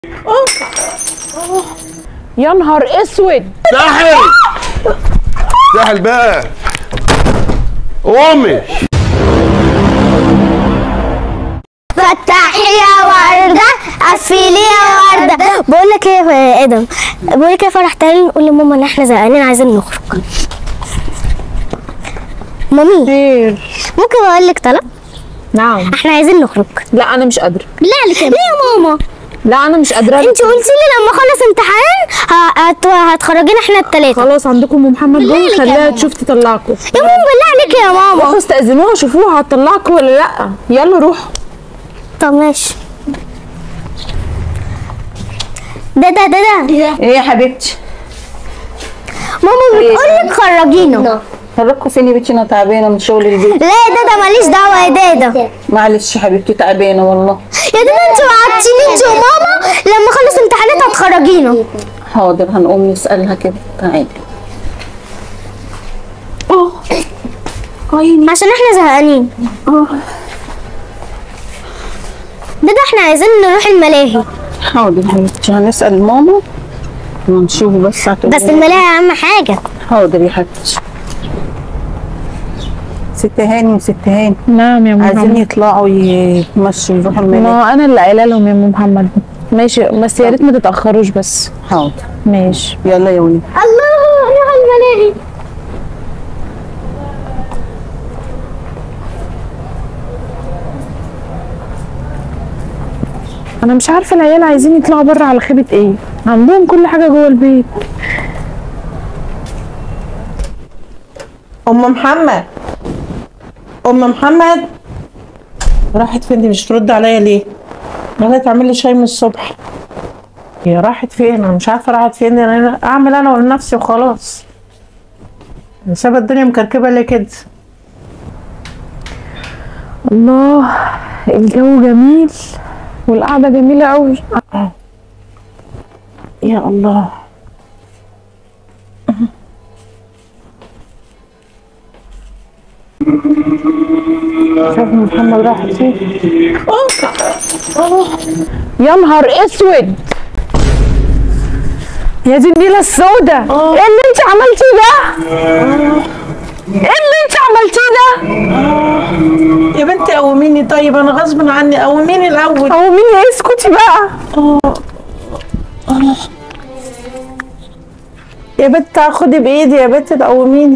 يا نهار اسود ساحل ساحل بقى قومي فتحي يا وردة قفلي يا وردة بقول لك ايه يا ادم بقول لك ايه يا فرح تعالي نقول لماما ان احنا زهقانين عايزين نخرج مامي خير ممكن اقول لك طلب نعم احنا عايزين نخرج لا انا مش قادره بالله عليك ليه يا ماما لا انا مش قادره انت قلتي لي لما اخلص امتحان ه- هت- هتخرجينا احنا التلاته خلاص عندكم ام محمد بالله جوه عليك يا خليها ماما. تشوف تطلعكم يا ماما بالله عليك يا ماما روحوا استأذنوها شوفوها هتطلعكم ولا لا يلا روحوا طب ماشي ده ده ده ده ايه يا حبيبتي ماما بتقول لك خرجينا هنروحوا فين يا بنتي انا تعبانه من شغل البيت لا يا دادا ماليش دعوه يا دادا معلش يا حبيبتي تعبانه والله يا دادا انت وعدتيني انت وماما لما اخلص امتحانات هتخرجينا حاضر هنقوم نسالها كده تعالي عشان احنا زهقانين دادا احنا عايزين نروح الملاهي حاضر يا حبيبتي هنسال ماما ونشوف بس هتقول بس إيه. الملاهي اهم حاجه حاضر يا حبيبتي ست هاني وست هاني نعم يا ام عايزين محمد يطلعوا يتمشوا يروحوا الملاهي ما انا اللي قايله لهم يا ام محمد ماشي بس يا ريت ما تتاخروش بس حاضر ماشي يلا يا وليد الله نروح الملاهي انا مش عارفه العيال عايزين يطلعوا بره على خيبه ايه عندهم كل حاجه جوه البيت ام محمد ام محمد راحت فين دي مش ترد عليا ليه ولا تعمل لي شاي من الصبح هي راحت فين انا مش عارفه راحت فين انا اعمل انا ولنفسي وخلاص أنا سابت الدنيا مكركبه ليه كده الله الجو جميل والقعده جميله قوي يا الله شوف أم محمد راحت فين يا نهار اسود يا دي النيله السوداء ايه اللي انت عملتيه ده ايه اللي انت عملتيه ده يا بنتي قوميني طيب انا غصب عني قوميني الاول هو مين اسكتي بقى يا بنت خدي بايدي يا بنت تقوميني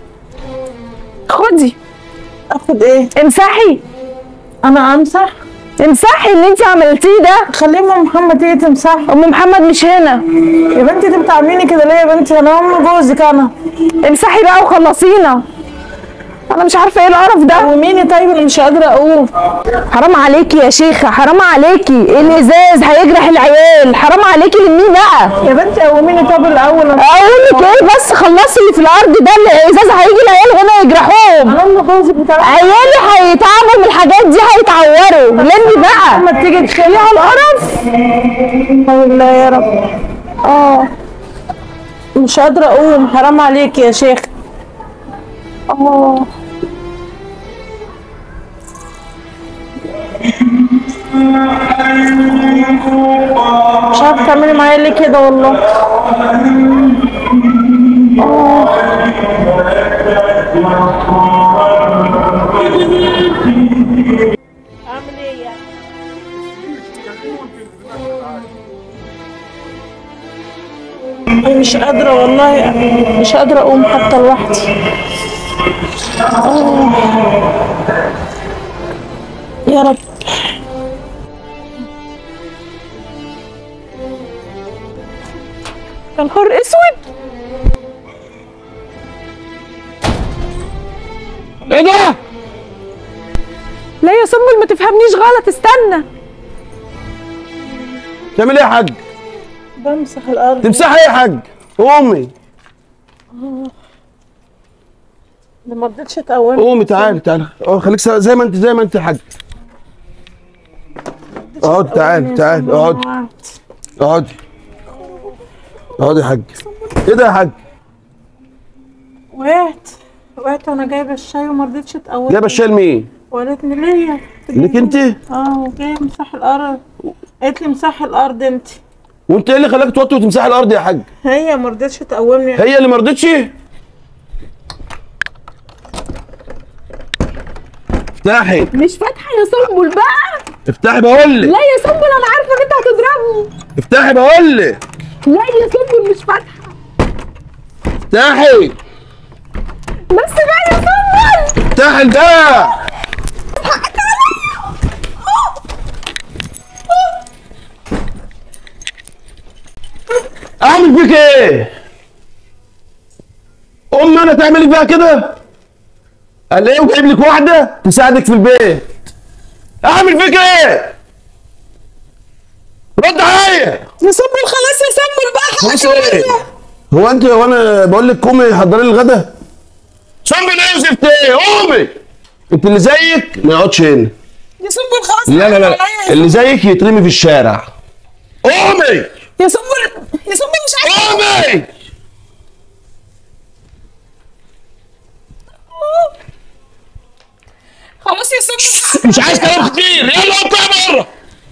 خدي اخد ايه امسحي انا امسح امسحي اللي انت عملتيه ده خليه ام محمد تيجي تمسح ام محمد مش هنا يا بنتي انت بتعامليني كده ليه يا بنتي انا ام جوزك انا امسحي بقى وخلصينا انا مش عارفه ايه القرف ده قوميني طيب انا مش قادره اقوم حرام عليكي يا شيخه حرام عليكي الازاز هيجرح العيال حرام عليكي لمين بقى يا بنتي قوميني طب الاول انا اقول لك ايه بس خلصي اللي في الارض ده الازاز هيجي العيال هنا يجرحوهم انا ام جوزك بتاع عيالي هيتعبوا من الحاجات دي هيتعوروا لمي بقى ما تيجي تشيلي على القرف الله يا رب اه مش قادره اقوم حرام عليك يا شيخ اه مش عارفه تعملي معايا ليه كده والله اعمل ايه يعني مش قادرة والله مش قادرة أقوم حتى لوحدي آه. يا رب يا نهار اسود ايه ده؟ لا يا سنبل ما تفهمنيش غلط استنى تعمل ايه يا حاج؟ بمسح الأرض تمسحي ايه يا حاج؟ قومي ما رضيتش تقوم قومي تعالي تعالي اه خليك سا- زي ما انت زي ما انت يا حاج اقعدي تعالي تعالي اقعدي اقعدي اقعدي يا حاج ايه ده يا حاج؟ وقعت وقعت وانا جايبه الشاي وما رضيتش تقوم جايبه الشاي لمين؟ ولكن ليا ليك انت؟ اه وجايه امسح الارض قالت لي مساح الارض انت وانت ايه اللي خلاك توطي وتمسحي الارض يا حاج هي ما رضتش تقومني هي اللي ما رضتش افتحي مش فاتحه يا سنبل بقى افتحي بقول لك لا يا سنبل انا عارفه ان انت هتضربني افتحي بقول لك لا يا سنبل مش فاتحه افتحي بس بقى يا سنبل افتحي الباب اعمل فيك ايه؟ ام انا تعملي فيها كده؟ قال ايه وجايب لك واحده تساعدك في البيت اعمل فيك ايه؟ رد عليا يا سنبل خلاص يا سنبل بقى خلاص ايه؟ هو انت وانا بقول لك قومي حضري لي الغدا؟ صنبل ايه وزفت ايه؟ قومي انت اللي زيك ما يقعدش هنا يا سنبل خلاص لا لا لا عليا يا اللي زيك يترمي في الشارع قومي يا سنبل يا سنبل مش عارفه قومي خلاص يا سنبل مش عايز كلام كتير يلا اطلع بره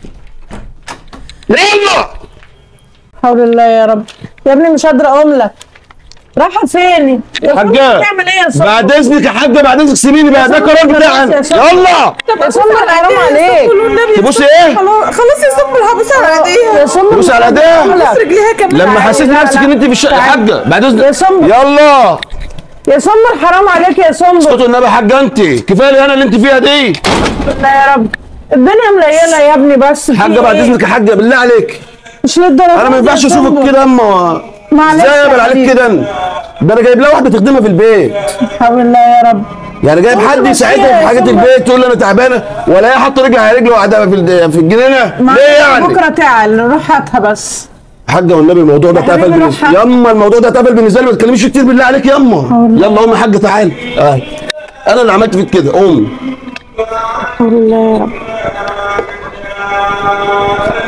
يلا حول الله يا رب يا ابني مش قادره اقوم لك راحت فين يا حاجة بتعمل ايه يا صبري بعد اذنك يا حاجه بعد اذنك سيبيني بقى ده قرار بتاعنا يلا يا صبري حرام عليك تبصي ايه؟ خلاص يا سنبل هبص على ايديها يا صبري تبصي على ايديها بص رجليها كمان لما حسيت لا، نفسك لا. ان انت في الشقه يا حاجه بعد يا اذنك سمر. يلا يا سمر حرام عليك يا سمر اسكتوا النبي يا حاجه انت كفايه الاهانه اللي انت فيها دي لا يا رب الدنيا مليانه يا ابني بس في حاجه بعد إيه؟ اذنك يا حاجه بالله عليك مش للدرجه انا ما دي يا ينفعش سمر. اشوفك كده اما معلش ازاي يا اقبل عليك حبيبي. كده انا ده انا جايب لها واحده تخدمها في البيت حول الله يا رب يعني جايب حد بس يساعدها هي في حاجات سمر. البيت تقول لي انا تعبانه ولا هي حاطه رجل على رجل وقاعده في الد- في الجنينه معلش، ليه يعني بكره تعال روح هاتها بس حاجه والنبي الموضوع ده يا حبيبي اتقفل بالنسبه روح. ياما الموضوع ده اتقفل بالنسبه لي ما تتكلميش كتير بالله عليك ياما يلا قومي يا حاجه تعالي اه انا اللي عملت فيك كده قومي حول الله يا رب